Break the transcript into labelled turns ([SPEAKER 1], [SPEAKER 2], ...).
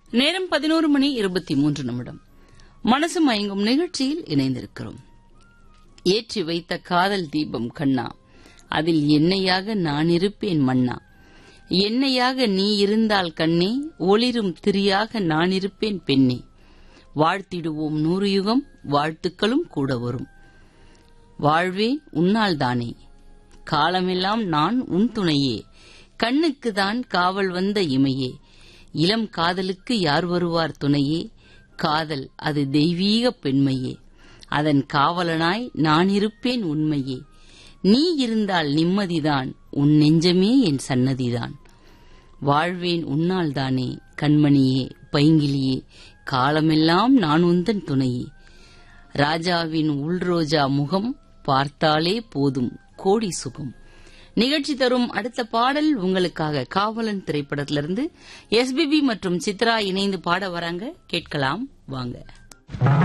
[SPEAKER 1] நேரம் பதினோரு மணி இருபத்தி மூன்று நிமிடம் மனசு மயங்கும் நிகழ்ச்சியில் இணைந்திருக்கிறோம் ஏற்றி வைத்த காதல் தீபம் கண்ணா அதில் எண்ணெயாக நான் இருப்பேன் மன்னா எண்ணெயாக நீ இருந்தால் கண்ணே ஒளிரும் திரியாக நான் இருப்பேன் பெண்ணே வாழ்த்திடுவோம் நூறு யுகம் வாழ்த்துக்களும் கூட வரும் வாழ்வேன் உன்னால் தானே காலமெல்லாம் நான் உன் துணையே கண்ணுக்குதான் காவல் வந்த இமையே இளம் காதலுக்கு யார் வருவார் துணையே காதல் அது தெய்வீக பெண்மையே அதன் காவலனாய் நான் இருப்பேன் உண்மையே நீ இருந்தால் நிம்மதிதான் உன் நெஞ்சமே என் சன்னதிதான் வாழ்வேன் உன்னால் தானே கண்மணியே பைங்கிலியே காலமெல்லாம் நான் உந்தன் துணையே ராஜாவின் உள்ரோஜா முகம் பார்த்தாலே போதும் கோடி சுகம் நிகழ்ச்சி தரும் அடுத்த பாடல் உங்களுக்காக காவலன் திரைப்படத்திலிருந்து எஸ்பிபி மற்றும் சித்ரா இணைந்து பாட வராங்க கேட்கலாம் வாங்க